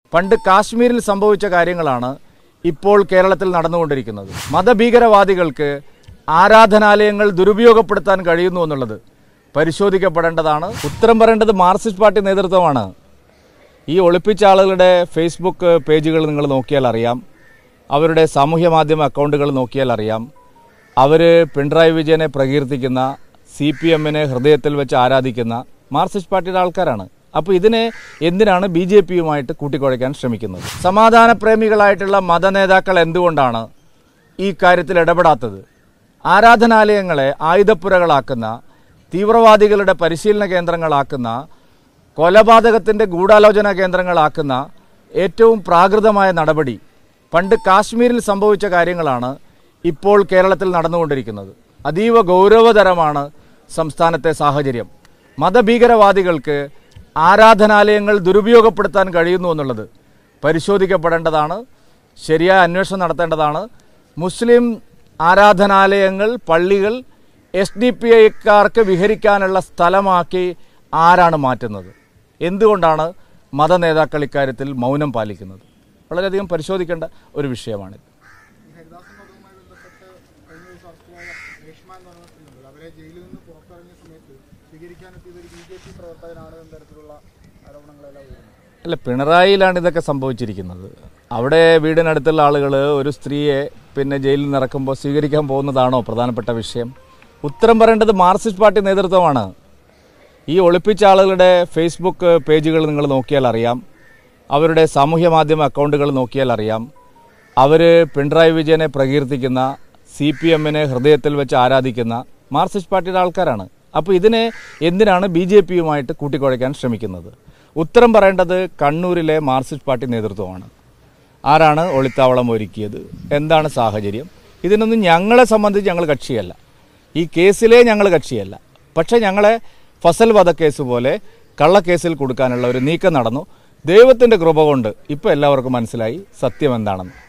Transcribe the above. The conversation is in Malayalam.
പണ്ട് കാശ്മീരിൽ സംഭവിച്ച കാര്യങ്ങളാണ് ഇപ്പോൾ കേരളത്തിൽ നടന്നുകൊണ്ടിരിക്കുന്നത് മതഭീകരവാദികൾക്ക് ആരാധനാലയങ്ങൾ ദുരുപയോഗപ്പെടുത്താൻ കഴിയുന്നു എന്നുള്ളത് പരിശോധിക്കപ്പെടേണ്ടതാണ് ഉത്തരം പറയേണ്ടത് മാർക്സിസ്റ്റ് പാർട്ടി നേതൃത്വമാണ് ഈ ഒളിപ്പിച്ച ആളുകളുടെ ഫേസ്ബുക്ക് പേജുകൾ നിങ്ങൾ നോക്കിയാൽ അറിയാം അവരുടെ സാമൂഹ്യ മാധ്യമ അക്കൗണ്ടുകൾ നോക്കിയാൽ അറിയാം അവർ പിണറായി വിജയനെ പ്രകീർത്തിക്കുന്ന സി പി എമ്മിനെ ഹൃദയത്തിൽ വെച്ച് ആരാധിക്കുന്ന മാർക്സിസ്റ്റ് പാർട്ടിയുടെ ആൾക്കാരാണ് അപ്പോൾ ഇതിനെ എന്തിനാണ് ബി ജെ പിയുമായിട്ട് കൂട്ടിക്കുഴയ്ക്കാൻ ശ്രമിക്കുന്നത് സമാധാനപ്രേമികളായിട്ടുള്ള മതനേതാക്കൾ എന്തുകൊണ്ടാണ് ഈ കാര്യത്തിൽ ഇടപെടാത്തത് ആരാധനാലയങ്ങളെ ആയുധപ്പുരകളാക്കുന്ന തീവ്രവാദികളുടെ പരിശീലന കേന്ദ്രങ്ങളാക്കുന്ന കൊലപാതകത്തിൻ്റെ ഗൂഢാലോചന കേന്ദ്രങ്ങളാക്കുന്ന ഏറ്റവും പ്രാകൃതമായ നടപടി പണ്ട് കാശ്മീരിൽ സംഭവിച്ച കാര്യങ്ങളാണ് ഇപ്പോൾ കേരളത്തിൽ നടന്നുകൊണ്ടിരിക്കുന്നത് അതീവ ഗൗരവതരമാണ് സംസ്ഥാനത്തെ സാഹചര്യം മതഭീകരവാദികൾക്ക് ആരാധനാലയങ്ങൾ ദുരുപയോഗപ്പെടുത്താൻ കഴിയുന്നു എന്നുള്ളത് പരിശോധിക്കപ്പെടേണ്ടതാണ് ശരിയായ അന്വേഷണം നടത്തേണ്ടതാണ് മുസ്ലിം ആരാധനാലയങ്ങൾ പള്ളികൾ എസ് ഡി പി ഐക്കാർക്ക് വിഹരിക്കാനുള്ള സ്ഥലമാക്കി ആരാണ് മാറ്റുന്നത് എന്തുകൊണ്ടാണ് മതനേതാക്കൾ ഇക്കാര്യത്തിൽ മൗനം പാലിക്കുന്നത് വളരെയധികം പരിശോധിക്കേണ്ട ഒരു വിഷയമാണിത് ഈ ഹരിദാസൻ പദവുമായി ബന്ധപ്പെട്ട് കഴിഞ്ഞ ദിവസം അറസ്റ്റിലായ രേഷ്മ എന്ന് പറയുന്ന സ്ത്രീയുണ്ട് അവരെ ജയിലിൽ നിന്ന് പുറത്തിറങ്ങിയ സമയത്ത് സ്വീകരിക്കാനെത്തിയത് ഒരു ബി ജെ പി പ്രവർത്തകനാണ് എന്ന തരത്തിലുള്ള ആരോപണങ്ങളെല്ലാം ഉയരുന്നു അല്ല പിണറായിലാണ് ഇതൊക്കെ സംഭവിച്ചിരിക്കുന്നത് അവിടെ വീടിനടുത്തുള്ള ആളുകൾ ഒരു സ്ത്രീയെ പിന്നെ ജയിലിൽ നിന്ന് ഇറക്കുമ്പോൾ സ്വീകരിക്കാൻ പോകുന്നതാണോ പ്രധാനപ്പെട്ട വിഷയം ഉത്തരം പറയേണ്ടത് മാർക്സിസ്റ്റ് പാർട്ടി നേതൃത്വമാണ് ഈ ഒളിപ്പിച്ച ആളുകളുടെ ഫേസ്ബുക്ക് പേജുകൾ നിങ്ങൾ നോക്കിയാൽ അറിയാം അവരുടെ സാമൂഹ്യ മാധ്യമ അക്കൗണ്ടുകൾ നോക്കിയാൽ അറിയാം അവർ പിണറായി വിജയനെ പ്രകീർത്തിക്കുന്ന സി പി എമ്മിനെ ഹൃദയത്തിൽ വെച്ച് ആരാധിക്കുന്ന മാർക്സിസ്റ്റ് പാർട്ടിയുടെ ആൾക്കാരാണ് അപ്പോൾ ഇതിനെ എന്തിനാണ് ബി ജെ പിയുമായിട്ട് കൂട്ടിക്കുഴയ്ക്കാൻ ശ്രമിക്കുന്നത് ഉത്തരം പറയേണ്ടത് കണ്ണൂരിലെ മാർക്സിസ്റ്റ് പാർട്ടി നേതൃത്വമാണ് ആരാണ് ഒളിത്താവളം ഒരുക്കിയത് എന്താണ് സാഹചര്യം ഇതിനൊന്നും ഞങ്ങളെ സംബന്ധിച്ച് ഞങ്ങൾ കക്ഷിയല്ല ഈ കേസിലെ ഞങ്ങൾ കക്ഷിയല്ല പക്ഷേ ഞങ്ങളെ ഫസൽ വധക്കേസ് പോലെ കള്ളക്കേസിൽ കൊടുക്കാനുള്ള ഒരു നീക്കം നടന്നു ദൈവത്തിൻ്റെ കൃപ കൊണ്ട് ഇപ്പോൾ എല്ലാവർക്കും മനസ്സിലായി സത്യം എന്താണെന്ന്